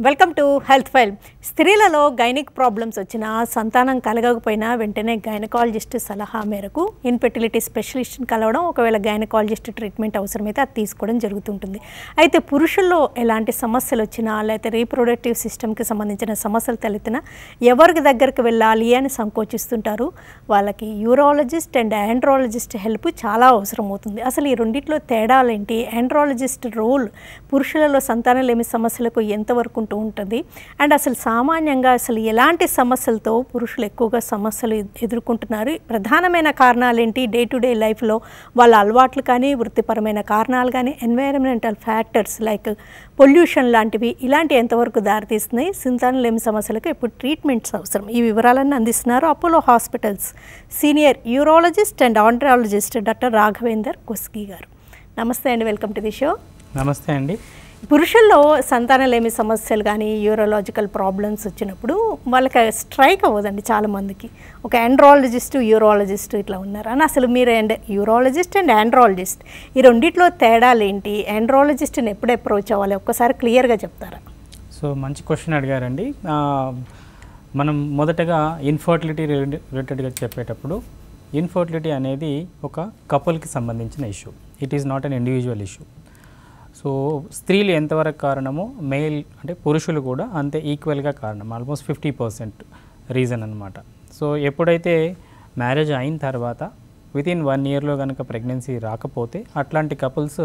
Welcome to health file స్త్రీలలో gynaec problems వచ్చినా సంతానం కలగకపోయినా వెంటనే గైనకాలజిస్ట్ సలహా మేరకు ఇన్ఫెర్టిలిటీ స్పెషలిస్ట్ని కలవడం ఒకవేళ గైనకాలజిస్ట్ ట్రీట్మెంట్ అవసరమైతే అది తీసుకోవడం జరుగుతుంటుంది అయితే పురుషుల్లో ఎలాంటి సమస్యలు వచ్చినా లేకపోతే రీప్రొడక్టివ్ సిస్టమ్కి సంబంధించిన సమస్యలు తలెత్తినా ఎవరికి దగ్గరికి వెళ్ళాలి అని సంకోచిస్తుంటారు వాళ్ళకి యూరాలజిస్ట్ అండ్ ఆండ్రాలజిస్ట్ హెల్ప్ చాలా అవసరం అవుతుంది అసలు ఈ రెండిట్లో తేడాలేంటి ఆండ్రాలజిస్ట్ రోల్ పురుషులలో సంతానలేమి సమస్యలకు ఎంతవరకు ఉంటూ ఉంటుంది అండ్ అసలు సామాన్యంగా అసలు ఎలాంటి సమస్యలతో పురుషులు ఎక్కువగా సమస్యలు ఎదు- ఎదుర్కొంటున్నారు ప్రధానమైన కారణాలు ఏంటి డే టు డే లైఫ్లో వాళ్ళ అలవాట్లు కానీ వృత్తిపరమైన కారణాలు కానీ ఎన్వైరన్మెంటల్ ఫ్యాక్టర్స్ లైక్ పొల్యూషన్ లాంటివి ఇలాంటి ఎంతవరకు దారితీస్తున్నాయి సంతానలేమి సమస్యలకు ఇప్పుడు ట్రీట్మెంట్స్ అవసరం ఈ వివరాలన్నీ అందిస్తున్నారు Apollo hospitals senior urologist and andrologist doctor Raghavender Kuski గారు నమస్తే అండి వెల్కమ్ టు ది షో నమస్తే అండి పురుషుల్లో సంతానలేమి సమస్యలు కానీ యూరోలాజికల్ ప్రాబ్లమ్స్ వచ్చినప్పుడు వాళ్ళకి స్ట్రైక్ అవ్వదండి చాలామందికి ఒక ఆండ్రాలజిస్ట్ యూరాలజిస్ట్ ఇట్లా ఉన్నారు అని అసలు మీరు అండ్ యూరాలజిస్ట్ అండ్ ఆండ్రాలజిస్ట్ ఈ రెండిట్లో తేడాలు ఏంటి ఆండ్రాలజిస్ట్ని ఎప్పుడు అప్రోచ్ అవ్వాలి ఒక్కసారి క్లియర్గా చెప్తారా సో మంచి క్వశ్చన్ అడిగారండి ఆ, మనం మొదటగా ఇన్ఫర్టిలిటీ రిలేటెడ్గా చెప్పేటప్పుడు ఇన్ఫర్టిలిటీ అనేది ఒక కపుల్కి సంబంధించిన issue it is not an individual issue so స్త్రీలు ఎంతవరకు కారణమో మెయిల్ అంటే పురుషులు కూడా అంతే ఈక్వల్గా కారణం ఆల్మోస్ట్ ఫిఫ్టీ పర్సెంట్ రీజన్ అనమాట సో ఎప్పుడైతే మ్యారేజ్ అయిన తర్వాత విత్ ఇన్ వన్ ఇయర్లో కనుక ప్రెగ్నెన్సీ రాకపోతే అట్లాంటి couples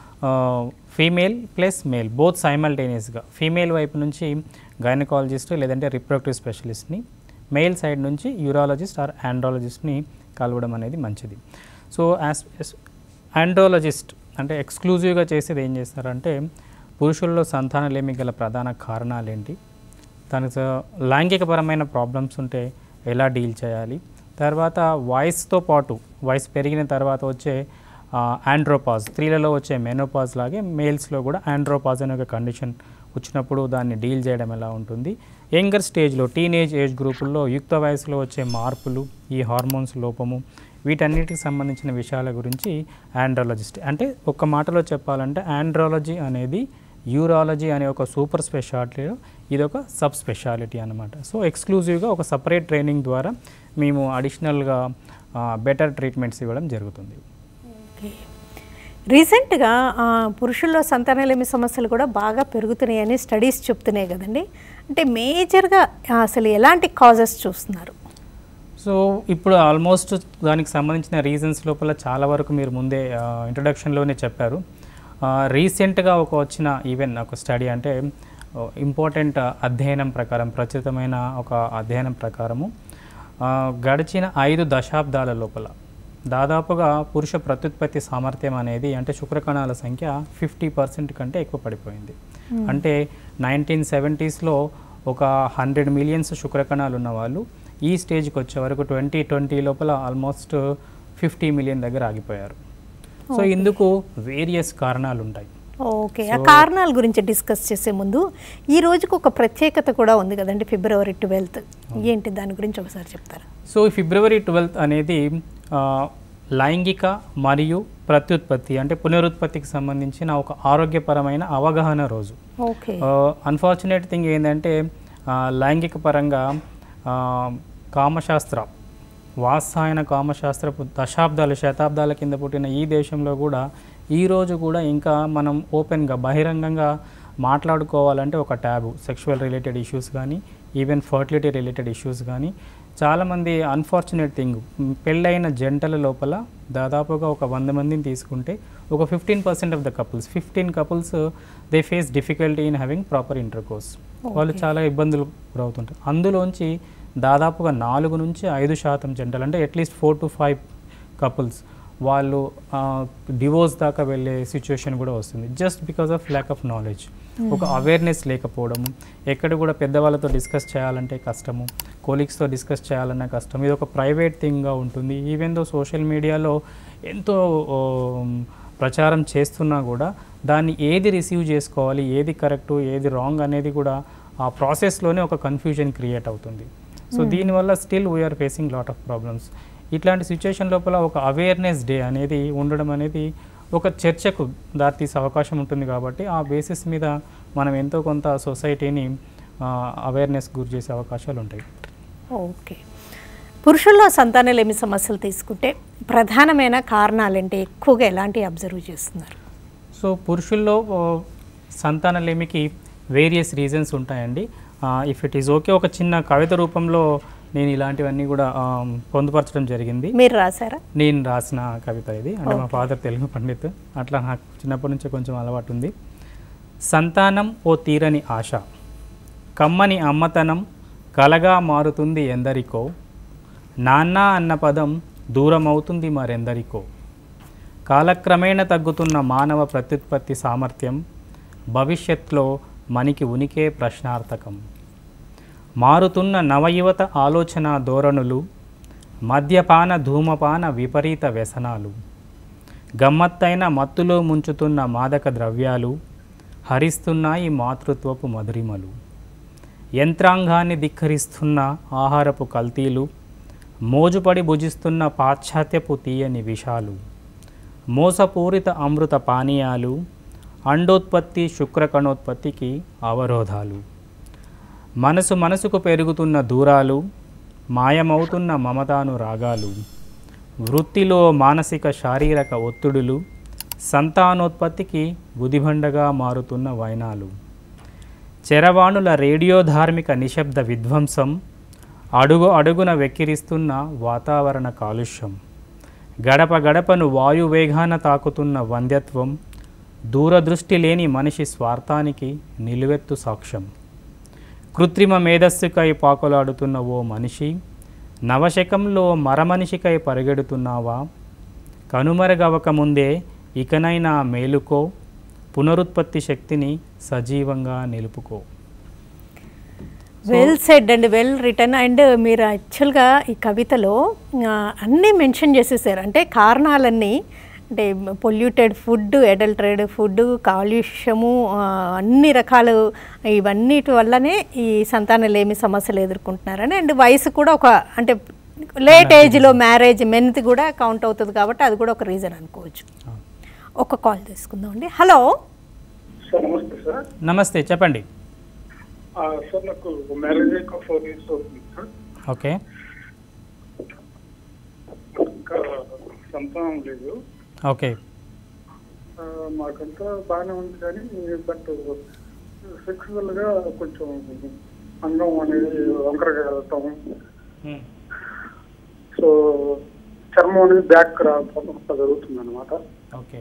female plus male both సైమల్టేనియస్గా ఫీమేల్ వైపు నుంచి గైనకాలజిస్ట్ లేదంటే రిప్రొడక్టివ్ స్పెషలిస్ట్ని మెయిల్ సైడ్ నుంచి యూరాలజిస్ట్ ఆర్ ఆండ్రాలజిస్ట్ని కలవడం అనేది మంచిది సో యాజ్ ఆండ్రాలజిస్ట్ అంటే ఎక్స్క్లూజివ్గా చేసేది ఏం చేస్తారంటే పురుషుల్లో సంతానలేమి గల ప్రధాన కారణాలు ఏంటి దానికి స- లైంగికపరమైన ప్రాబ్లమ్స్ ఉంటే ఎలా డీల్ చేయాలి తర్వాత వాయిస్తో పాటు వాయిస్ పెరిగిన తర్వాత వచ్చే ఆండ్రోపాజ్ స్త్రీలలో వచ్చే మెనోపాజ్ లాగే మేల్స్లో కూడా ఆండ్రోపాజ్ అనే ఒక కండిషన్ వచ్చినప్పుడు దాన్ని డీల్ చేయడం ఎలా ఉంటుంది యంగర్ స్టేజ్లో టీనేజ్ ఏజ్ గ్రూపుల్లో యుక్త వయసులో వచ్చే మార్పులు ఈ హార్మోన్స్ లోపము వీటన్నిటికి సంబంధించిన విషయాల గురించి ఆండ్రాలజిస్ట్ అంటే ఒక మాటలో చెప్పాలంటే ఆండ్రాలజీ అనేది యూరాలజీ అనే ఒక సూపర్ స్పెషాలిటీలో ఇది ఒక సబ్ స్పెషాలిటీ అనమాట సో ఎక్స్క్లూజివ్గా ఒక సపరేట్ ట్రైనింగ్ ద్వారా మేము అడిషనల్గా బెటర్ ట్రీట్మెంట్స్ ఇవ్వడం జరుగుతుంది రీసెంట్గా ఆ, పురుషుల్లో సంతానలేమి సమస్యలు కూడా బాగా పెరుగుతున్నాయని స్టడీస్ చెప్తున్నాయి కదండి అంటే మేజర్గా అసలు ఎలాంటి కాజెస్ చూస్తున్నారు సో ఇప్పుడు ఆల్మోస్ట్ దానికి సంబంధించిన రీజన్స్ లోపల చాలా వరకు మీరు ముందే ఇంట్రడక్షన్లోనే చెప్పారు రీసెంట్గా ఒక వచ్చిన ఈవెన్ ఒక స్టడీ అంటే ఇంపార్టెంట్ అధ్యయనం ప్రకారం ప్రచురితమైన ఒక అధ్యయనం ప్రకారము ఆ, గడిచిన ఐదు దశాబ్దాల లోపల దాదాపుగా పురుష ప్రత్యుత్పత్తి సామర్థ్యం అనేది అంటే శుక్రకణాల సంఖ్య ఫిఫ్టీ పర్సెంట్ కంటే ఎక్కువ పడిపోయింది అంటే నైన్టీన్ సెవెంటీస్లో ఒక హండ్రెడ్ మిలియన్స్ శుక్రకణాలు ఉన్న వాళ్ళు ఈ స్టేజ్కి వచ్చే వరకు ట్వంటీ ట్వంటీ లోపల ఆల్మోస్ట్ ఫిఫ్టీ మిలియన్ దగ్గర ఆగిపోయారు సో ఇందుకు వేరియస్ కారణాలు ఉంటాయి ఓకే ఆ కారణాల గురించి డిస్కస్ చేసే ముందు ఈ రోజుకు ఒక ప్రత్యేకత కూడా ఉంది కదండి ఫిబ్రవరి ట్వెల్త్ ఏంటి దాని గురించి ఒకసారి చెప్తారా సో ఈ ఫిబ్రవరి ట్వెల్త్ అనేది ఆ, లైంగిక మరియు ప్రత్యుత్పత్తి అంటే పునరుత్పత్తికి సంబంధించిన ఒక ఆరోగ్యపరమైన అవగాహన రోజు ఓకే అన్ఫార్చునేట్ థింగ్ ఏంటంటే ఆ, లైంగిక పరంగా ఆ, కామశాస్త్ర వాత్సాయన కామశాస్త్రపు దశాబ్దాలు శతాబ్దాల కింద పుట్టిన ఈ దేశంలో కూడా ఈ రోజు కూడా ఇంకా మనం ఓపెన్గా బహిరంగంగా మాట్లాడుకోవాలంటే ఒక ట్యాబు సెక్షువల్ రిలేటెడ్ ఇష్యూస్ కానీ ఈవెన్ ఫర్టిలిటీ రిలేటెడ్ ఇష్యూస్ కానీ చాలామంది అన్ఫార్చునేట్ థింగ్ పెళ్ళైన జంటల లోపల దాదాపుగా ఒక వంద మందిని తీసుకుంటే ఒక fifteen percent of the couples fifteen couples they face difficulty in having proper intercourse వాళ్ళు చాలా ఇబ్బందులు గురవుతుంటారు అందులోంచి దాదాపుగా నాలుగు నుంచి ఐదు శాతం జంటలు అంటే at least four to five couples వాళ్ళు డివోర్స్ దాకా వెళ్ళే సిచ్యువేషన్ కూడా వస్తుంది just because of lack of knowledge ఒక అవేర్నెస్ లేకపోవడము ఎక్కడ కూడా పెద్దవాళ్ళతో డిస్కస్ చేయాలంటే కష్టము కోలీగ్స్తో డిస్కస్ చేయాలన్నా కష్టం ఇది ఒక ప్రైవేట్ థింగ్గా ఉంటుంది ఈవెన్ దో సోషల్ మీడియాలో ఎంతో ఓ, ప్రచారం చేస్తున్నా కూడా దాన్ని ఏది రిసీవ్ చేసుకోవాలి ఏది కరెక్టు ఏది రాంగ్ అనేది కూడా ఆ ప్రాసెస్లోనే ఒక కన్ఫ్యూజన్ క్రియేట్ అవుతుంది సో దీనివల్ల still we are facing lot of problems ఇట్లాంటి సిచ్యుయేషన్ లోపల ఒక అవేర్నెస్ డే అనేది ఉండడం అనేది ఒక చర్చకు దారితీసే అవకాశం ఉంటుంది కాబట్టి ఆ బేసిస్ మీద మనం ఎంతో కొంత సొసైటీని అవేర్నెస్ గురి చేసే అవకాశాలు ఉంటాయి ఓకే పురుషుల్లో సంతానలేమి సమస్యలు తీసుకుంటే ప్రధానమైన కారణాలేంటి ఎక్కువగా ఎలాంటి అబ్జర్వ్ చేస్తున్నారు సో పురుషుల్లో ఆ, సంతానలేమికి వేరియస్ రీజన్స్ ఉంటాయండి ఇఫ్ ఇట్ ఈస్ ఓకే ఒక చిన్న కవిత రూపంలో నేను ఇలాంటివన్నీ కూడా ఆ, పొందుపరచడం జరిగింది మీరు రాశారా నేను రాసిన కవిత ఇది అంటే మా ఫాదర్ తెలుగు పండిత్ అట్లా నాకు చిన్నప్పటి నుంచే కొంచెం అలవాటు ఉంది సంతానం ఓ తీరని ఆశ కమ్మని అమ్మతనం కలగా మారుతుంది ఎందరికో నాన్న అన్న పదం దూరం అవుతుంది మరెందరికో కాలక్రమేణా తగ్గుతున్న మానవ ప్రత్యుత్పత్తి సామర్థ్యం భవిష్యత్తులో మనకి ఉనికే ప్రశ్నార్థకం మారుతున్న నవయువత ఆలోచన ధోరణులు మద్యపాన ధూమపాన విపరీత వ్యసనాలు గమ్మత్తైన మత్తులో ముంచుతున్న మాదక ద్రవ్యాలు హరిస్తున్నాయి మాతృత్వపు మధురిమలు యంత్రాంగాన్ని ధిక్కరిస్తున్న ఆహారపు కల్తీలు మోజుపడి భుజిస్తున్న పాశ్చాత్యపు తీయని విషాలు మోసపూరిత అమృత పానీయాలు అండోత్పత్తి శుక్రకణోత్పత్తికి అవరోధాలు మనసు మనసుకు పెరుగుతున్న దూరాలు మాయమవుతున్న మమతాను రాగాలు వృత్తిలో మానసిక శారీరక ఒత్తిడులు సంతానోత్పత్తికి గుదిబండగా మారుతున్న వైనాలు చెరవాణుల రేడియో ధార్మిక నిశ్శబ్ద విధ్వంసం అడుగు అడుగున వెక్కిరిస్తున్న వాతావరణ కాలుష్యం గడప గడపను వాయువేగాన తాకుతున్న వంద్యత్వం దూరదృష్టి లేని మనిషి స్వార్థానికి నిలువెత్తు సాక్ష్యం కృత్రిమ మేధస్సుకై పాకులాడుతున్న ఓ మనిషి నవశకంలో మరమనిషికై పరిగెడుతున్నావా కనుమరుగవక ముందే ఇకనైనా మేలుకో పునరుత్పత్తి శక్తిని సజీవంగా నిలుపుకో well said and well return and మీరు యాక్చువల్గా ఈ కవితలో ఆ, అన్నీ మెన్షన్ చేసేసారు అంటే కారణాలన్నీ అంటే పొల్యూటెడ్ ఫుడ్ అడల్టరేడ్ ఫుడ్ కాలుష్యము ఆ, అన్ని రకాలు ఇవన్నిటి వల్లనే ఈ సంతానలేమి సమస్యలు ఎదుర్కొంటున్నారని అండ్ వయసు కూడా ఒక అంటే లేట్ ఏజ్లో మ్యారేజ్ మెన్త్ కూడా కౌంట్ అవుతుంది కాబట్టి అది కూడా ఒక రీజన్ అనుకోవచ్చు ఒక కాల్ తీసుకుందాం అండి హలో సార్ నమస్తే సార్ నమస్తే చెప్పండి ఆ, సార్ నాకు మ్యారేజ్ అయ్యాక ఫోర్ ఇయర్స్ అవుతుంది సార్ ఓకే ఇంకా సంతానం లేదు ఓకే ఆ, మాకంతా బాగానే ఉంది కానీ బట్ సెక్సువల్ గా కొంచెం అంగం అనేది వంకరగా వెళ్తాం సో చర్మం అనేది బ్యాక్ రావడం అట్లా జరుగుతుంది అనమాట ఓకే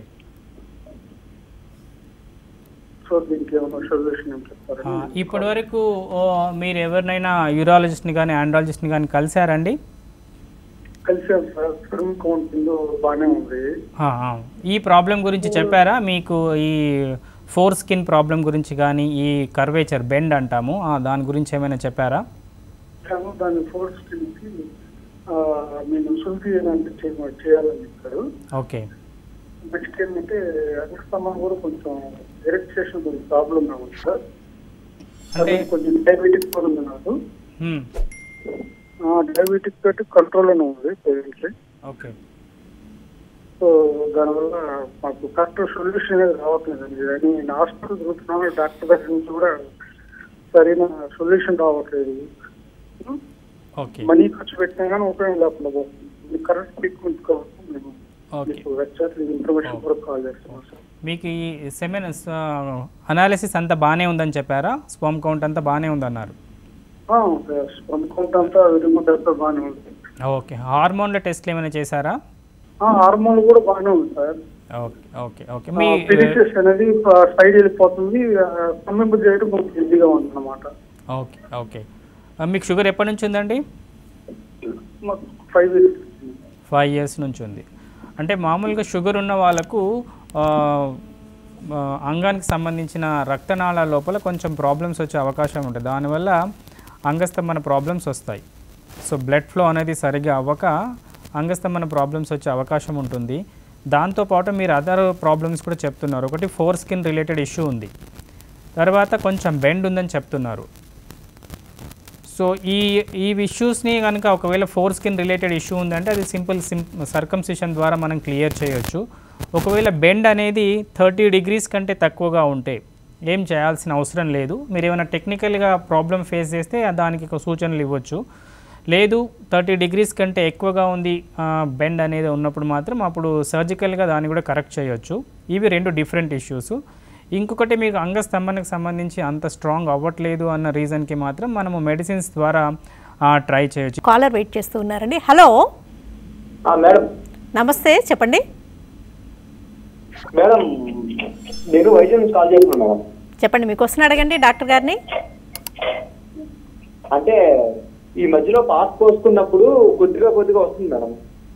సో దీనికి ఏమైనా సొల్యూషన్ ఏం చెప్తారు ఇప్పటి వరకు మీరు ఎవరినైనా యూరాలజిస్ట్ని కానీ ఆండ్రాలజిస్ట్ని కానీ కలిశారండి కలిసాం సార్ స్పెర్మ్ కౌంటింగ్ బాగానే ఉంది ఆ, ఆ. ఈ ప్రాబ్లం గురించి చెప్పారా మీకు ఈ ఫోర్ స్కిన్ ప్రాబ్లం గురించి కానీ ఈ కర్వేచర్ బెండ్ అంటాము ఆ, దాని గురించి ఏమైనా చెప్పారా కానీ దాని ఫోర్స్ కి నేను శుద్ధి అంటే చేయ- చేయాలని చెప్పారు ఓకే నెక్స్ట్ ఏంటంటే అధిస్తంభం కూడా కొంచెం ఎరెక్టేషన్ కొంచెం ప్రాబ్లం ఉంది సార్ అంటే అదే కొంచెం డయాబెటిక్ కూడా ఉంది నాకు హ్మ్, డయాబెటిక్ తోటి కంట్రోల్లోనే ఉంది పేరెంట్లీ ఓకే సో దానివల్ల మాకు కరెక్ట్ సొల్యూషన్ అనేది రావట్లేదండి అని నేను హాస్పిటల్ చూస్తున్నాను డాక్టర్ దగ్గర నుంచి కూడా సరైన సొల్యూషన్ రావట్లేదు ఓకే మనీ ఖర్చు పెట్టినా కానీ ఉపయోగం లేకుండా పోతుంది కరెక్ట్ ట్రీట్మెంట్ కాబట్టి మేము ఓకే మీకు వెబ్సైట్ ఇన్ఫర్మేషన్ కూడా కాల్ చేస్తున్నాం సార్ మీకు ఈ సెమెన్ అనాలిసిస్ అంతా బాగానే ఉందని చెప్పారా స్పామ్ కౌంట్ అంతా బాగానే ఉందన్నారు అనుకుంటా అంతా విరుగుంటే అంతా బాగానే ఉంది ఓకే హార్మోన్ల టెస్ట్లు ఏమైనా చేశారా హార్మోన్ కూడా బాగానే ఉంది సార్ ఓకే ఓకే ఓకే మీ పిలిసిస్ అనేది సైడ్ వెళ్ళిపోతుంది కమ్మింపు చేయడం కొంచెం ఈజీగా ఉంది అనమాట ఓకే ఓకే ఆ, మీకు షుగర్ ఎప్పటి నుంచి ఉందండి మాకు ఫైవ్ ఇయర్స్ ఫైవ్ ఇయర్స్ నుంచి ఉంది అంటే మామూలుగా షుగర్ ఉన్న వాళ్ళకు ఆ, ఆ, అంగానికి సంబంధించిన రక్తనాళాల లోపల కొంచెం ప్రాబ్లమ్స్ వచ్చే అవకాశం ఉంటుంది దానివల్ల అంగస్తంభన ప్రాబ్లమ్స్ వస్తాయి సో బ్లడ్ ఫ్లో అనేది సరిగ్గా అవ్వక అంగస్తంభన ప్రాబ్లమ్స్ వచ్చే అవకాశం ఉంటుంది దాంతోపాటు మీరు అదర్ ప్రాబ్లమ్స్ కూడా చెప్తున్నారు ఒకటి ఫోర్ స్కిన్ రిలేటెడ్ ఇష్యూ ఉంది తర్వాత కొంచెం బెండ్ ఉందని చెప్తున్నారు సో ఈ ఈ ఇష్యూస్ని కనుక ఒకవేళ ఫోర్ స్కిన్ రిలేటెడ్ ఇష్యూ ఉందంటే అది సింపుల్ సిం సర్కంసిషన్ ద్వారా మనం క్లియర్ చేయొచ్చు ఒకవేళ బెండ్ అనేది థర్టీ డిగ్రీస్ కంటే తక్కువగా ఉంటే ఏం చేయాల్సిన అవసరం లేదు మీరు ఏమైనా టెక్నికల్గా ప్రాబ్లం ఫేస్ చేస్తే దానికి ఒక సూచనలు ఇవ్వచ్చు లేదు థర్టీ డిగ్రీస్ కంటే ఎక్కువగా ఉంది బెండ్ అనేది ఉన్నప్పుడు మాత్రం అప్పుడు సర్జికల్గా దాన్ని కూడా కరెక్ట్ చేయొచ్చు ఇవి రెండు డిఫరెంట్ ఇష్యూస్ ఇంకొకటి మీకు అంగస్తంభనకు సంబంధించి అంత స్ట్రాంగ్ అవ్వట్లేదు అన్న రీజన్కి మాత్రం మనము మెడిసిన్స్ ద్వారా ట్రై చేయొచ్చు కాలర్ వెయిట్ చేస్తూ ఉన్నారండి హలో మేడం నమస్తే చెప్పండి మేడం నేను వైద్యం నుంచి కాల్ చేస్తున్నాను మేడం చెప్పండి మీ క్వశ్చన్ అడగండి డాక్టర్ గారిని అంటే ఈ మధ్యలో పాస్ పోసుకున్నప్పుడు కొద్దిగా కొద్దిగా వస్తుంది మేడం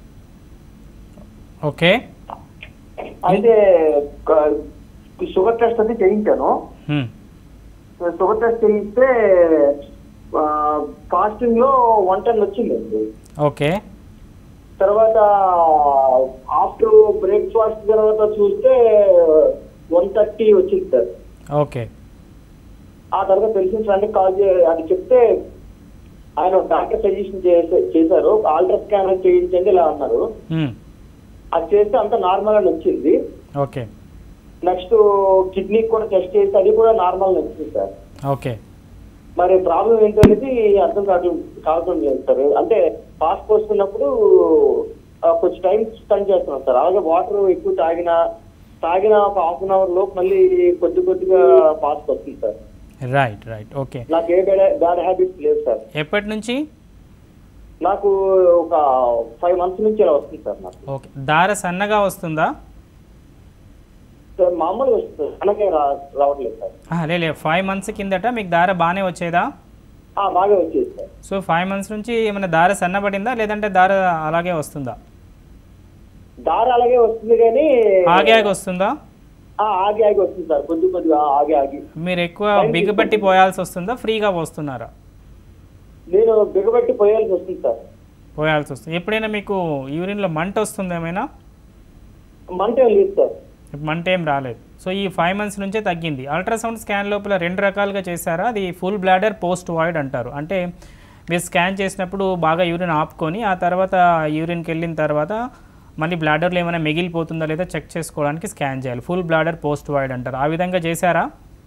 ఓకే అయితే క- షుగర్ టెస్ట్ అది చేయించాను హ్మ్. షుగర్ టెస్ట్ చేయిస్తే ఫాస్టింగ్ లో వన్ టెన్ వచ్చిందండి ఓకే తర్వాత ఆఫ్టర్ బ్రేక్ఫాస్ట్ తర్వాత చూస్తే వన్ థర్టీ వచ్చింది సార్ ఓకే ఆ తర్వాత తెలిసిన ఫ్రెండ్ కాల్ చే అది చెప్తే ఆయన డాక్టర్ సజెషన్ చేశారు ఆల్ట్రా స్కాన్ చేయించండి ఇలా అన్నారు హ్మ్. అది చేస్తే అంత నార్మల్ అని వచ్చింది ఓకే నెక్స్ట్ కిడ్నీ కూడా టెస్ట్ చేస్తే అది కూడా నార్మల్ అని వచ్చింది సార్ ఓకే మరి ప్రాబ్లం ఏంటనేది అర్థం కావడం కావడం లేదు సార్ అంటే పాస్ పోస్తున్నప్పుడు ఆ, కొంచెం టైం స్పెండ్ చేస్తున్నాం సార్ అలాగే వాటర్ ఎక్కువ తాగిన తాగిన ఒక హాఫ్ అన్ అవర్ లోపు మళ్ళీ కొద్ది కొద్దిగా పాస్ వస్తుంది సార్ రైట్ రైట్ ఓకే నాకు ఏ బ్యాడ్ బ్యాడ్ హ్యాబిట్స్ లేదు సార్ ఎప్పటి నుంచి నాకు ఒక ఫైవ్ మంత్స్ నుంచి ఇలా వస్తుంది సార్ నాకు ఓకే దార సన్నగా వస్తుందా సార్ మామూలుగా వస్తుంది సార్ అలాగే రా రావట్లేదు సార్ ఆహా, లే లే ఫైవ్ మంత్స్ కిందట మీకు దార బాగానే వచ్చేదా ఆ, బాగా వచ్చేది సార్ సో ఫైవ్ మంత్స్ నుంచి ఏమైనా దార సన్నబడిందా లేదంటే దార అలాగే వస్తుందా దారి అలాగే వస్తుంది కానీ ఆగి ఆగి వస్తుందా ఆ, ఆగి ఆగి వస్తుంది సార్ కొద్ది కొద్దిగా ఆగి ఆగి మీరు ఎక్కువ బిగబట్టి పోయాల్సి వస్తుందా ఫ్రీగా పోస్తున్నారా నేను బిగబట్టి పోయాల్సి వస్తుంది సార్ పోయాల్సి వస్తుంది ఎప్పుడైనా మీకు యూరిన్లో మంట వస్తుందా ఏమైనా మంట ఏం లేదు సార్ మంట ఏం రాలేదు సో ఈ ఫైవ్ మంత్స్ నుంచే తగ్గింది అల్ట్రాసౌండ్ స్కాన్ లోపల రెండు రకాలుగా చేశారా అది ఫుల్ బ్లాడర్ పోస్ట్ వాయిడ్ అంటారు అంటే మీరు స్కాన్ చేసినప్పుడు బాగా యూరిన్ ఆపుకొని ఆ తర్వాత యూరిన్కి వెళ్ళిన తర్వాత మళ్ళీ బ్లాడర్లో ఏమైనా మిగిలిపోతుందా లేదా చెక్ చేసుకోవడానికి స్కాన్ చేయాలి ఫుల్ బ్లాడర్ పోస్ట్ వాయిడ్ అంటారు ఆ విధంగా చేశారా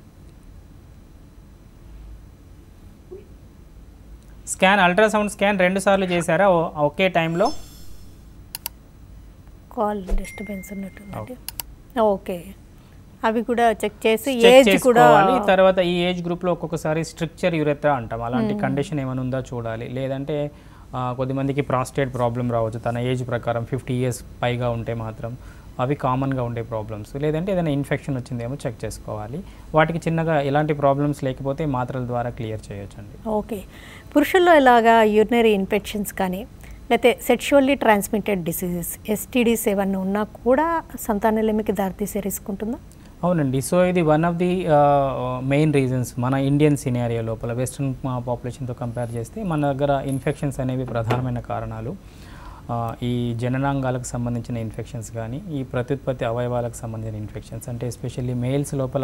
స్కాన్ అల్ట్రాసౌండ్ స్కాన్ రెండు సార్లు చేశారా ఓ- ఒకే టైంలో కాల్ డిస్టర్బెన్స్ ఉన్నట్టుందండి ఓకే అవి కూడా చెక్ చేసి చెక్ ఏజ్ కూడా చేసుకోవాలి తర్వాత ఈ ఏజ్ గ్రూప్లో ఒక్కొక్కసారి స్ట్రక్చర్ యురెత్రా అంటాం అలాంటి కండిషన్ ఏమైనా ఉందా చూడాలి లేదంటే ఆ, కొద్దిమందికి ప్రాస్టేట్ ప్రాబ్లం రావచ్చు తన ఏజ్ ప్రకారం ఫిఫ్టీ ఇయర్స్ పైగా ఉంటే మాత్రం అవి కామన్గా ఉండే ప్రాబ్లమ్స్ లేదంటే ఏదైనా ఇన్ఫెక్షన్ వచ్చిందేమో చెక్ చేసుకోవాలి వాటికి చిన్నగా ఎలాంటి ప్రాబ్లమ్స్ లేకపోతే మాత్రల ద్వారా క్లియర్ చేయొచ్చండి ఓకే పురుషుల్లో ఇలాగా యూరినరీ ఇన్ఫెక్షన్స్ కానీ లేకపోతే సెక్షువల్లీ ట్రాన్స్మిటెడ్ డిసీజెస్ ఎస్టీడీస్ ఏమన్నా ఉన్నా కూడా సంతానలేమికి దారితీసే రిస్క్ ఉంటుందా అవునండి సో ఇది one of the main reasons మన ఇండియన్ సినారియో లోపల వెస్ట్రన్ పాపులేషన్తో కంపేర్ చేస్తే మన దగ్గర ఇన్ఫెక్షన్స్ అనేవి ప్రధానమైన కారణాలు ఆ, ఈ జననాంగాలకు సంబంధించిన ఇన్ఫెక్షన్స్ కానీ ఈ ప్రత్యుత్పత్తి అవయవాలకు సంబంధించిన ఇన్ఫెక్షన్స్ అంటే ఎస్పెషల్లీ మేల్స్ లోపల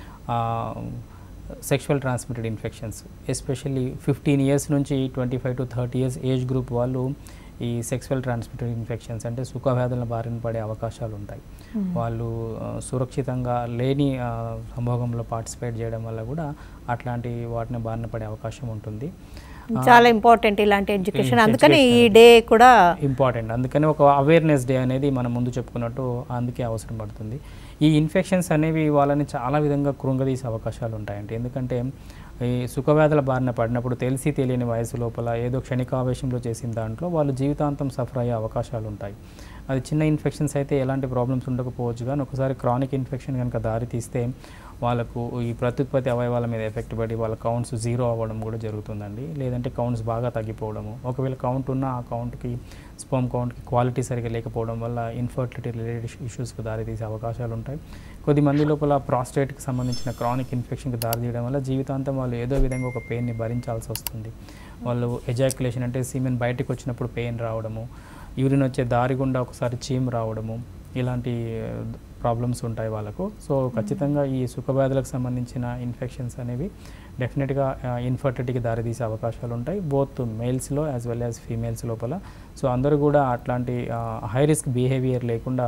sexual transmitted infections especially fifteen years నుంచి twenty five to thirty years age group వాళ్ళు ఈ సెక్సువల్ ట్రాన్స్మిటెడ్ ఇన్ఫెక్షన్స్ అంటే సుఖవ్యాధుల బారిన పడే అవకాశాలు ఉంటాయి వాళ్ళు ఆ, సురక్షితంగా లేని ఆ, సంభోగంలో పార్టిసిపేట్ చేయడం వల్ల కూడా అట్లాంటి వాటిని బారిన పడే అవకాశం ఉంటుంది చాలా ఇంపార్టెంట్ ఇలాంటి ఎడ్యుకేషన్ ఈ అందుకని ఈ education డే కూడా ఇంపార్టెంట్ అందుకని ఒక అవేర్నెస్ డే అనేది మనం ముందు చెప్పుకున్నట్టు అందుకే అవసరం పడుతుంది ఈ ఇన్ఫెక్షన్స్ అనేవి వాళ్ళని చాలా విధంగా కృంగదీసే అవకాశాలు ఉంటాయండి ఎందుకంటే ఈ సుఖవ్యాధుల బారిన పడినప్పుడు తెలిసి తెలియని వయసు లోపల ఏదో క్షణికావేశంలో చేసిన దాంట్లో వాళ్ళు జీవితాంతం సఫర్ అయ్యే అవకాశాలు ఉంటాయి అది చిన్న ఇన్ఫెక్షన్స్ అయితే ఎలాంటి ప్రాబ్లమ్స్ ఉండకపోవచ్చు కానీ ఒకసారి క్రానిక్ ఇన్ఫెక్షన్ కనుక దారి తీస్తే వాళ్ళకు ఈ ప్రత్యుత్పత్తి అవయవాల మీద ఎఫెక్ట్ పడి వాళ్ళ కౌంట్స్ జీరో అవ్వడం కూడా జరుగుతుందండి లేదంటే కౌంట్స్ బాగా తగ్గిపోవడము ఒకవేళ కౌంట్ ఉన్న ఆ కౌంట్కి స్పర్మ్ కౌంట్కి క్వాలిటీ సరిగా లేకపోవడం వల్ల ఇన్ఫర్టిలిటీ రిలేటెడ్ ఇష్యూస్కి దారితీసే అవకాశాలు ఉంటాయి కొద్ది మంది లోపల ప్రాస్టేట్కి సంబంధించిన క్రానిక్ ఇన్ఫెక్షన్కి దారితీయడం వల్ల జీవితాంతం వాళ్ళు ఏదో విధంగా ఒక పెయిన్ని భరించాల్సి వస్తుంది వాళ్ళు ఎజాక్యులేషన్ అంటే సీమెన్ బయటకు వచ్చినప్పుడు పెయిన్ రావడము యూరిన్ వచ్చే దారి గుండా ఒకసారి చీమ్ రావడము ఇలాంటి ప్రాబ్లమ్స్ ఉంటాయి వాళ్ళకు సో ఖచ్చితంగా ఈ సుఖవ్యాధులకు సంబంధించిన ఇన్ఫెక్షన్స్ అనేవి డెఫినెట్గా ఇన్ఫర్టిలిటీకి దారితీసే అవకాశాలు ఉంటాయి బోత్ మేల్స్లో యాజ్ వెల్ యాజ్ ఫీమేల్స్ లోపల సో అందరూ కూడా అట్లాంటి హై రిస్క్ బిహేవియర్ లేకుండా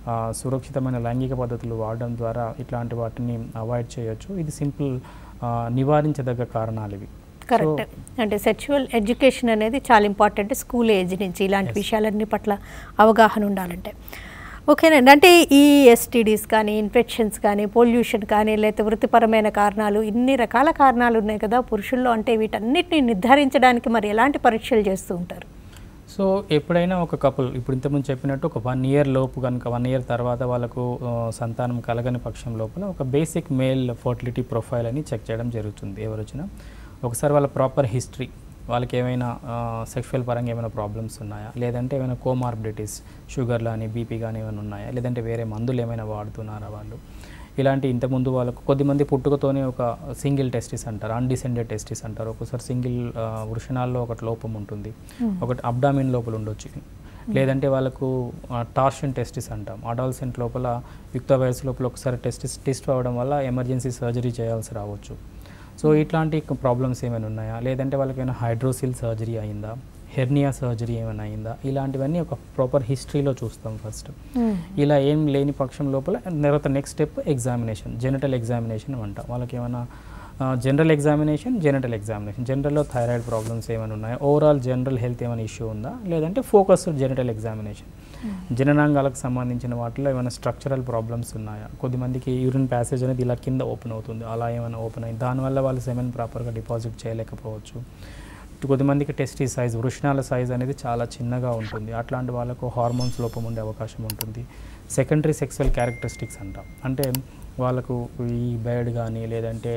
ఆ, సురక్షితమైన లైంగిక పద్ధతులు వాడడం ద్వారా ఇట్లాంటి వాటిని అవాయిడ్ చేయొచ్చు ఇది సింపుల్ ఆ, నివారించదగ్గ కారణాలు ఇవి కరెక్ట్ అంటే సెక్చువల్ ఎడ్యుకేషన్ అనేది చాలా ఇంపార్టెంట్ స్కూల్ ఏజ్ నుంచి ఇలాంటి విషయాలన్నీ పట్ల అవగాహన ఉండాలంటే ఓకేనండి అంటే ఈ ఎస్టీడీస్ కానీ ఇన్ఫెక్షన్స్ కానీ పొల్యూషన్ కానీ లేకపోతే వృత్తిపరమైన కారణాలు ఇన్ని రకాల కారణాలు ఉన్నాయి కదా పురుషుల్లో అంటే వీటన్నిటిని నిర్ధారించడానికి మరి ఎలాంటి పరీక్షలు చేస్తూ ఉంటారు సో ఎప్పుడైనా ఒక కపుల్ ఇప్పుడు ఇంతకుముందు చెప్పినట్టు ఒక వన్ ఇయర్ లోపు కనుక వన్ ఇయర్ తర్వాత వాళ్ళకు ఆ, సంతానం కలగని పక్షం లోపల ఒక బేసిక్ మేల్ ఫర్టిలిటీ ప్రొఫైల్ అని చెక్ చేయడం జరుగుతుంది ఎవరు వచ్చినా ఒకసారి వాళ్ళ ప్రాపర్ హిస్టరీ వాళ్ళకి ఏమైనా సెక్షువల్ పరంగా ఏమైనా ప్రాబ్లమ్స్ ఉన్నాయా లేదంటే ఏమైనా కోమార్బిడిటీస్ షుగర్ కానీ బీపీ కానీ ఏమైనా ఉన్నాయా లేదంటే వేరే మందులు ఏమైనా వాడుతున్నారా వాళ్ళు ఇలాంటి ఇంతకుముందు వాళ్ళకు కొద్దిమంది పుట్టుకతోనే ఒక సింగిల్ టెస్టిస్ అంటారు అన్డిసెండెడ్ టెస్టిస్ అంటారు ఒకసారి సింగిల్ వృషణాల్లో ఒకటి లోపం ఉంటుంది ఒకటి అబ్డామిన్ లోపల ఉండొచ్చు లేదంటే వాళ్ళకు టార్షన్ టెస్టిస్ అంటాం అడాల్సెంట్ లోపల యుక్త వయసు లోపల ఒకసారి టెస్టిస్ టెస్ట్ అవ్వడం వల్ల ఎమర్జెన్సీ సర్జరీ చేయాల్సి రావచ్చు సో ఇట్లాంటి ప్రాబ్లమ్స్ ఏమైనా ఉన్నాయా లేదంటే వాళ్ళకి ఏమైనా హైడ్రోసిల్ సర్జరీ అయిందా హెర్నియా సర్జరీ ఏమైనా అయిందా ఇలాంటివన్నీ ఒక ప్రాపర్ హిస్టరీలో చూస్తాం ఫస్ట్ ఇలా ఏం లేని పక్షం లోపల తర్వాత next step examination genital examination అంటాం వాళ్ళకి ఏమైనా జనరల్ ఎగ్జామినేషన్ జెనటల్ ఎగ్జామినేషన్ జనరల్లో థైరాయిడ్ ప్రాబ్లమ్స్ ఏమైనా ఉన్నాయా ఓవరాల్ జనరల్ హెల్త్ ఏమైనా ఇష్యూ ఉందా లేదంటే ఫోకస్డ్ జెనటల్ ఎగ్జామినేషన్ జననాంగాలకు సంబంధించిన వాటిలో ఏమైనా స్ట్రక్చరల్ ప్రాబ్లమ్స్ ఉన్నాయా కొద్దిమందికి యూరిన్ ప్యాసేజ్ అనేది ఇలా కింద ఓపెన్ అవుతుంది అలా ఏమైనా ఓపెన్ అయింది దానివల్ల వాళ్ళు సెమెన్ ప్రాపర్గా డిపాజిట్ చేయలేకపోవచ్చు కొద్దిమందికి టెస్టీ సైజ్ వృషణాల సైజ్ అనేది చాలా చిన్నగా ఉంటుంది అట్లాంటి వాళ్ళకు హార్మోన్స్ లోపం ఉండే అవకాశం ఉంటుంది సెకండరీ సెక్సువల్ క్యారెక్టరిస్టిక్స్ అంటాం అంటే వాళ్ళకు ఈ బెడ్ కానీ లేదంటే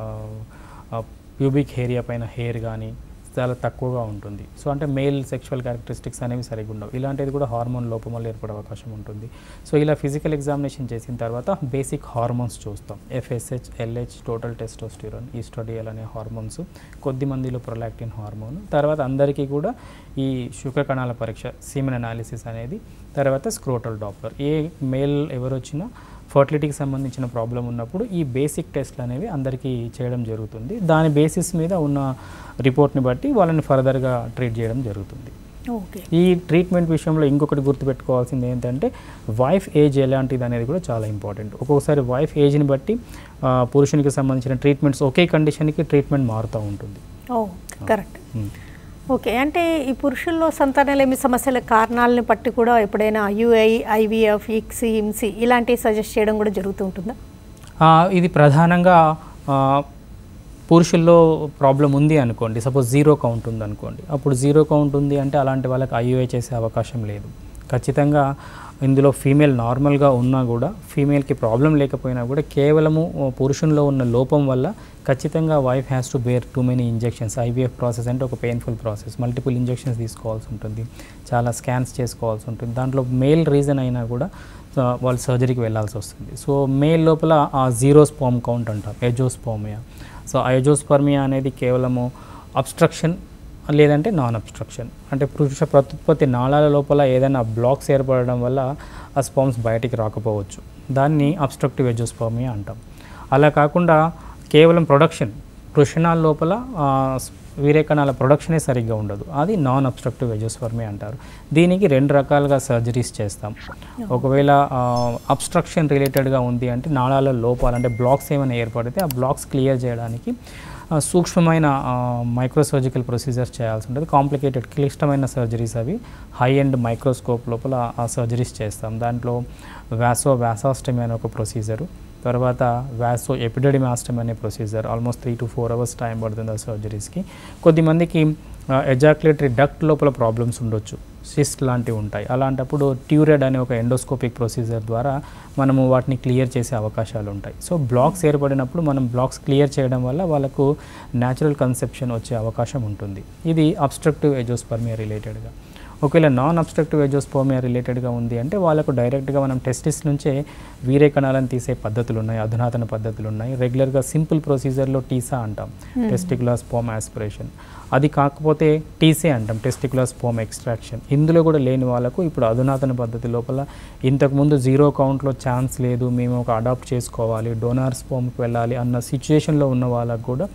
ప్యూబిక్ ఏరియా పైన హెయిర్ కానీ చాలా తక్కువగా ఉంటుంది సో అంటే మేల్ సెక్షువల్ క్యారెక్టరిస్టిక్స్ అనేవి సరిగ్గా ఉండవు ఇలాంటిది కూడా హార్మోన్ లోపం వల్ల ఏర్పడే అవకాశం ఉంటుంది సో ఇలా ఫిజికల్ ఎగ్జామినేషన్ చేసిన తర్వాత బేసిక్ హార్మోన్స్ చూస్తాం FSH LH total testosterone oestradiol అనే హార్మోన్స్ కొద్ది మందిలో ప్రొలాక్టిన్ హార్మోన్ తర్వాత అందరికీ కూడా ఈ శుక్ర కణాల పరీక్ష సీమెన్ అనాలిసిస్ అనేది తర్వాత స్క్రోటల్ డాప్లర్ ఏ మేల్ ఎవరు వచ్చినా ఫర్టిలిటీకి సంబంధించిన ప్రాబ్లం ఉన్నప్పుడు ఈ బేసిక్ టెస్ట్లు అనేవి అందరికీ చేయడం జరుగుతుంది దాని బేసిస్ మీద ఉన్న రిపోర్ట్ని బట్టి వాళ్ళని ఫర్దర్గా ట్రీట్ చేయడం జరుగుతుంది ఓకే ఈ ట్రీట్మెంట్ విషయంలో ఇంకొకటి గుర్తుపెట్టుకోవాల్సింది ఏంటంటే వైఫ్ ఏజ్ ఎలాంటిది అనేది కూడా చాలా ఇంపార్టెంట్ ఒక్కొక్కసారి వైఫ్ ఏజ్ని బట్టి ఆ, పురుషునికి సంబంధించిన ట్రీట్మెంట్స్ ఒకే కండిషన్కి ట్రీట్మెంట్ మారుతూ ఉంటుంది ఓ కరెక్ట్ మ్. ఓకే అంటే ఈ పురుషుల్లో సంతానలేమి సమస్యల కారణాలను బట్టి కూడా ఎప్పుడైనా యుఐ ఐవీఎఫ్ ఇక్సి హిమ్సి ఇలాంటివి సజెస్ట్ చేయడం కూడా జరుగుతూ ఉంటుందా ఆ, ఇది ప్రధానంగా ఆ, పురుషుల్లో ప్రాబ్లం ఉంది అనుకోండి సపోజ్ జీరో కౌంట్ ఉంది అనుకోండి అప్పుడు జీరో కౌంట్ ఉంది అంటే అలాంటి వాళ్ళకి ఐయుఐ చేసే అవకాశం లేదు ఖచ్చితంగా ఇందులో ఫీమేల్ నార్మల్గా ఉన్నా కూడా ఫీమేల్కి ప్రాబ్లం లేకపోయినా కూడా కేవలము ఆ, పురుషుల్లో ఉన్న లోపం వల్ల ఖచ్చితంగా wife has to bear too many injections IVF process అంటే ఒక పెయిన్ఫుల్ ప్రాసెస్ మల్టిపుల్ ఇంజెక్షన్స్ తీసుకోవాల్సి ఉంటుంది చాలా స్కాన్స్ చేసుకోవాల్సి ఉంటుంది దాంట్లో మేల్ రీజన్ అయినా కూడా ఆ, వాళ్ళు సర్జరీకి వెళ్ళాల్సి వస్తుంది సో మేల్ లోపల ఆ జీరో స్పామ్ కౌంట్ అంటాం ఎజోస్పోమియా సో ఆ ఎజోస్పర్మియా అనేది కేవలము అబ్స్ట్రక్షన్ లేదంటే నాన్ అబ్స్ట్రక్షన్ అంటే పురుష ప్రత్యుత్పత్తి నాళాల లోపల ఏదైనా బ్లాక్స్ ఏర్పడడం వల్ల ఆ స్పామ్స్ బయటికి రాకపోవచ్చు దాన్ని అబ్స్ట్రక్టివ్ ఎజోస్పర్మియా అంటాం అలా కాకుండా కేవలం ప్రొడక్షన్ వృషణాల లోపల ఆ, స్- వీరేకణాల ప్రొడక్షనే సరిగ్గా ఉండదు అది నాన్ అబ్స్ట్రక్టివ్ ఎజోస్పర్మి అంటారు దీనికి రెండు రకాలుగా సర్జరీస్ చేస్తాం ఒకవేళ అబ్స్ట్రక్షన్ రిలేటెడ్గా ఉంది అంటే నాళాల లోపాలు అంటే బ్లాక్స్ ఏమైనా ఏర్పడితే ఆ బ్లాక్స్ క్లియర్ చేయడానికి ఆ, సూక్ష్మమైన మైక్రో సర్జికల్ ప్రొసీజర్స్ చేయాల్సి ఉంటుంది కాంప్లికేటెడ్ క్లిష్టమైన సర్జరీస్ అవి హై అండ్ మైక్రోస్కోప్ లోపల ఆ సర్జరీస్ చేస్తాం దాంట్లో వ్యాసో వ్యాసాస్టమీ అనే ఒక ప్రొసీజరు తర్వాత వ్యాసో ఎపిడెడిమాస్టమ్ అనే procedure almost three to four hours time పడుతుంది ఆ సర్జరీస్కి కొద్దిమందికి ఎజాక్యులేటరీ డక్ట్ లోపల ప్రాబ్లమ్స్ ఉండొచ్చు సిస్ట్ లాంటివి ఉంటాయి అలాంటప్పుడు ట్యూరెడ్ అనే ఒక ఎండోస్కోపిక్ ప్రొసీజర్ ద్వారా మనము వాటిని క్లియర్ చేసే అవకాశాలు ఉంటాయి సో బ్లాక్స్ ఏర్పడినప్పుడు మనం బ్లాక్స్ క్లియర్ చేయడం వల్ల వాళ్ళకు న్యాచురల్ కన్సెప్షన్ వచ్చే అవకాశం ఉంటుంది ఇది అబ్స్ట్రక్టివ్ ఎజోస్పర్మియా రిలేటెడ్గా ఒకవేళ నాన్ అబ్స్ట్రక్టివ్ ఎజోస్పోమియా రిలేటెడ్గా ఉంది అంటే వాళ్ళకు డైరెక్ట్గా మనం టెస్టిస్ నుంచే వీరే కణాలను తీసే పద్ధతులు ఉన్నాయి అధునాతన పద్ధతులు ఉన్నాయి రెగ్యులర్గా సింపుల్ ప్రొసీజర్లో టీసా అంటాం టెస్టికులర్ స్పోమ్ ఆస్పిరేషన్ అది కాకపోతే టీసీ అంటాం టెస్టికులర్ స్పోమ్ ఎక్స్ట్రాక్షన్ ఇందులో కూడా లేని వాళ్ళకు ఇప్పుడు అధునాతన పద్ధతి లోపల ఇంతకుముందు జీరో కౌంట్లో ఛాన్స్ లేదు మేము ఒక అడాప్ట్ చేసుకోవాలి డోనార్ స్పోమ్కి వెళ్ళాలి అన్న సిచ్యుయేషన్లో ఉన్న వాళ్ళకు కూడా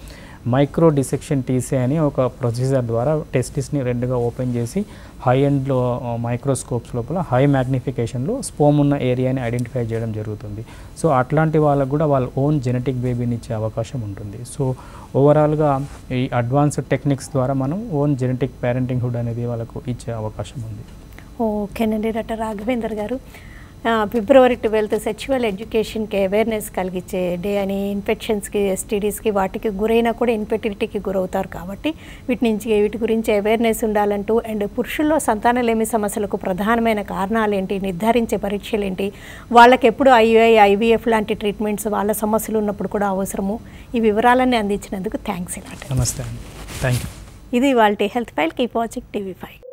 మైక్రో డిసెక్షన్ టీసీ అని ఒక ప్రొసీజర్ ద్వారా టెస్టిస్ని రెండుగా ఓపెన్ చేసి హై ఎండ్లో మైక్రోస్కోప్స్ లోపల హై మ్యాగ్నిఫికేషన్లో స్పోమ్ ఉన్న ఏరియాని ఐడెంటిఫై చేయడం జరుగుతుంది సో అట్లాంటి వాళ్ళకు కూడా వాళ్ళ ఓన్ జెనెటిక్ బేబీని ఇచ్చే అవకాశం ఉంటుంది సో ఓవరాల్గా ఈ అడ్వాన్స్డ్ టెక్నిక్స్ ద్వారా మనం ఓన్ జెనెటిక్ పేరెంటింగ్ హుడ్ అనేది వాళ్ళకు ఇచ్చే అవకాశం ఉంది ఓకేనండి డాక్టర్ రాఘవేందర్ గారు ఆ, ఫిబ్రవరి ట్వెల్త్ సెక్చువల్ ఎడ్యుకేషన్కి అవేర్నెస్ కలిగించే డే అని ఇన్ఫెక్షన్స్కి ఎస్టీడీస్కి వాటికి గురైనా కూడా ఇన్ఫెర్టిలిటీకి గురవుతారు కాబట్టి వీటి నుంచి వీటి గురించి అవేర్నెస్ ఉండాలంటూ అండ్ పురుషుల్లో సంతానలేమి సమస్యలకు ప్రధానమైన కారణాలు ఏంటి నిర్ధారించే పరీక్షలు ఏంటి వాళ్ళకి ఎప్పుడు ఐఐ ఐవీఎఫ్ లాంటి ట్రీట్మెంట్స్ వాళ్ళ సమస్యలు ఉన్నప్పుడు కూడా అవసరము ఈ వివరాలన్నీ అందించినందుకు థ్యాంక్స్ ఇలాంటి నమస్తే అండి థ్యాంక్ యూ ఇది వాళ్ళ health file keep watching TV five